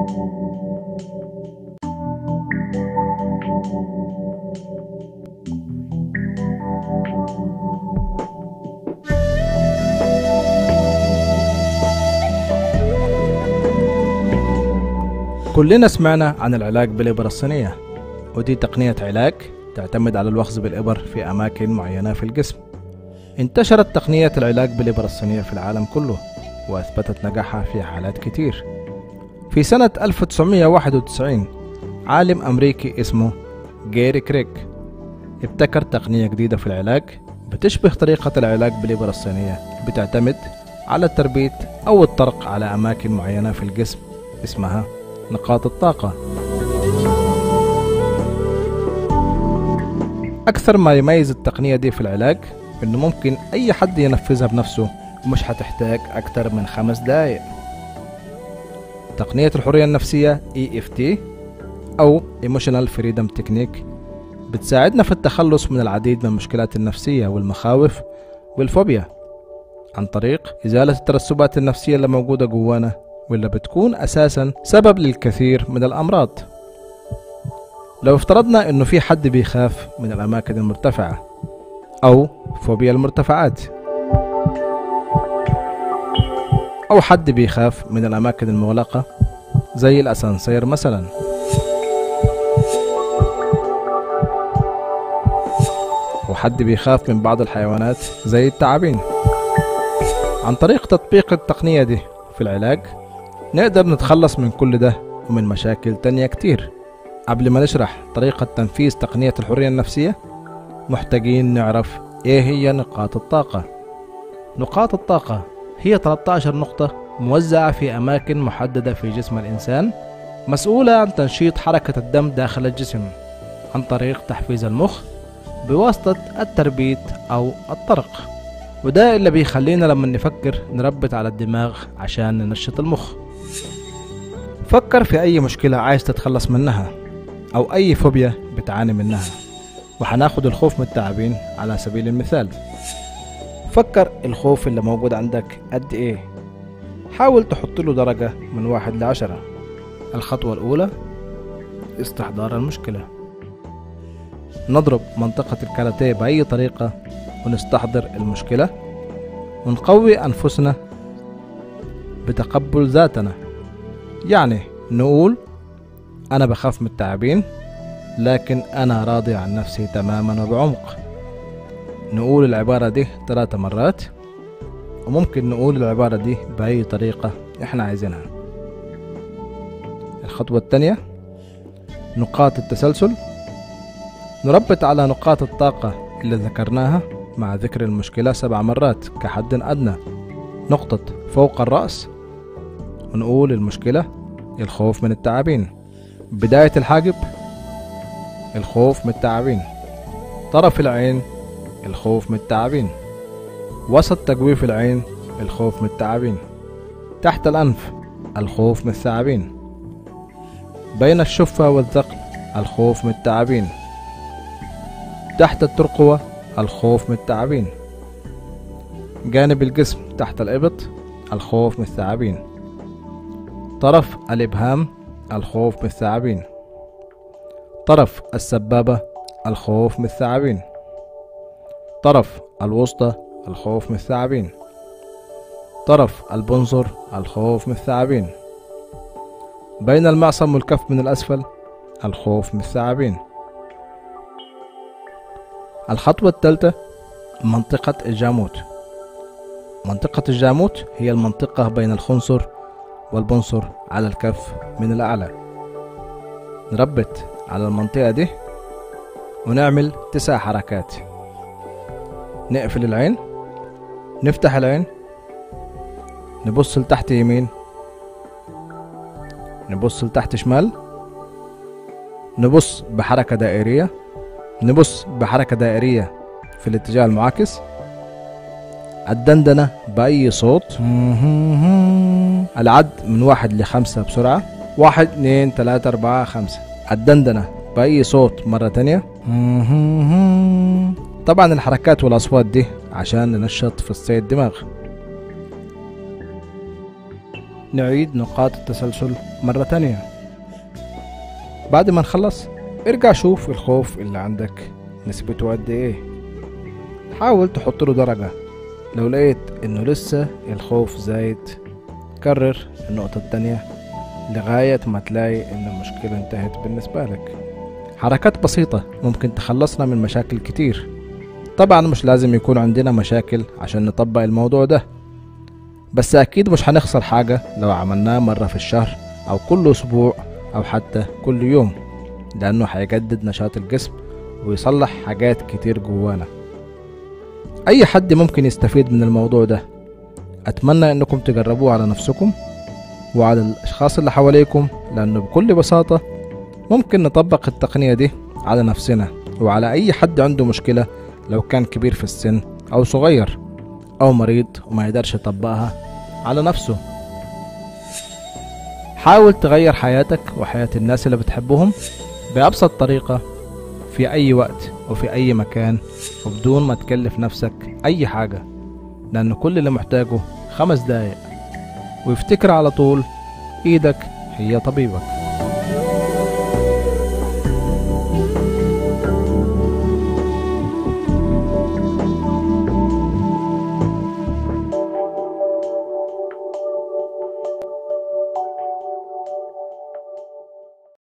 كلنا سمعنا عن العلاج بالإبرة الصينية ودي تقنية علاج تعتمد على الوخز بالإبر في أماكن معينة في الجسم انتشرت تقنية العلاج بالإبرة الصينية في العالم كله وأثبتت نجاحها في حالات كتير في سنة 1991 عالم أمريكي اسمه جيري كريك ابتكر تقنية جديدة في العلاج بتشبه طريقة العلاج بالإبرة الصينية بتعتمد على التربيت أو الطرق على أماكن معينة في الجسم اسمها نقاط الطاقة أكثر ما يميز التقنية دي في العلاج إنه ممكن أي حد ينفذها بنفسه ومش هتحتاج أكتر من خمس دقايق تقنية الحرية النفسية EFT أو Emotional Freedom Technique بتساعدنا في التخلص من العديد من المشكلات النفسية والمخاوف والفوبيا عن طريق إزالة الترسبات النفسية اللي موجودة جوانا واللي بتكون أساسا سبب للكثير من الأمراض لو افترضنا انه في حد بيخاف من الاماكن المرتفعة او فوبيا المرتفعات او حد بيخاف من الاماكن المغلقة زي الاسانسير مثلا وحد بيخاف من بعض الحيوانات زي التعابين عن طريق تطبيق التقنية دي في العلاج نقدر نتخلص من كل ده ومن مشاكل تانية كتير قبل ما نشرح طريقة تنفيذ تقنية الحرية النفسية محتاجين نعرف ايه هي نقاط الطاقة نقاط الطاقة هي 13 نقطة موزعة في أماكن محددة في جسم الإنسان مسؤولة عن تنشيط حركة الدم داخل الجسم عن طريق تحفيز المخ بواسطة التربيت أو الطرق وده اللي بيخلينا لما نفكر نربط على الدماغ عشان ننشط المخ فكر في أي مشكلة عايز تتخلص منها أو أي فوبيا بتعاني منها وهناخد الخوف من التعابين على سبيل المثال فكر الخوف اللي موجود عندك قد إيه حاول تحط له درجة من واحد لعشرة الخطوة الأولى استحضار المشكلة نضرب منطقة الكاراتيه بأي طريقة ونستحضر المشكلة ونقوي أنفسنا بتقبل ذاتنا يعني نقول أنا بخاف من التعابين لكن أنا راضي عن نفسي تماما وبعمق نقول العبارة دي ثلاثة مرات وممكن نقول العبارة دي بأي طريقة إحنا عايزينها الخطوة الثانية نقاط التسلسل نربط على نقاط الطاقة اللي ذكرناها مع ذكر المشكلة سبع مرات كحد أدنى نقطة فوق الرأس ونقول المشكلة الخوف من التعابين بداية الحاجب الخوف من التعابين طرف العين الخوف من التعابين وسط تجويف العين الخوف من التعابين تحت الأنف الخوف من الثعابين بين الشفة والذقن الخوف من التعابين تحت الترقوة الخوف من التعابين جانب الجسم تحت الإبط الخوف من الثعابين طرف الإبهام الخوف من الثعابين طرف السبابة الخوف من الثعابين طرف الوسطى الخوف من الثعابين طرف البنصر الخوف من الثعابين بين المعصم والكف من الأسفل الخوف من الثعابين الخطوة الثالثة منطقة الجاموت منطقة الجاموت هي المنطقة بين الخنصر والبنصر على الكف من الأعلى نربط على المنطقة دي ونعمل تسع حركات نقفل العين نفتح العين نبص لتحت يمين نبص لتحت شمال نبص بحركة دائرية نبص بحركة دائرية في الاتجاه المعاكس الدندنة بأي صوت العد من واحد لخمسة بسرعة واحد اتنين تلاتة أربعة خمسة الدندنة بأي صوت مرة تانية طبعا الحركات والأصوات دي عشان ننشط فصي الدماغ نعيد نقاط التسلسل مرة تانية بعد ما نخلص ارجع شوف الخوف اللي عندك نسبته قد ايه حاول تحط له درجة لو لقيت انه لسه الخوف زايد كرر النقطة التانية لغاية ما تلاقي ان المشكلة انتهت بالنسبة لك حركات بسيطة ممكن تخلصنا من مشاكل كتير طبعا مش لازم يكون عندنا مشاكل عشان نطبق الموضوع ده بس أكيد مش هنخسر حاجة لو عملناه مرة في الشهر أو كل أسبوع أو حتى كل يوم لأنه هيجدد نشاط الجسم ويصلح حاجات كتير جوانا أي حد ممكن يستفيد من الموضوع ده أتمنى إنكم تجربوه على نفسكم وعلى الأشخاص اللي حواليكم لأنه بكل بساطة ممكن نطبق التقنية دي على نفسنا وعلى أي حد عنده مشكلة لو كان كبير في السن أو صغير أو مريض وما يقدرش يطبقها على نفسه حاول تغير حياتك وحياة الناس اللي بتحبهم بأبسط طريقة في أي وقت وفي أي مكان وبدون ما تكلف نفسك أي حاجة لأن كل اللي محتاجه خمس دقايق وافتكر على طول إيدك هي طبيبك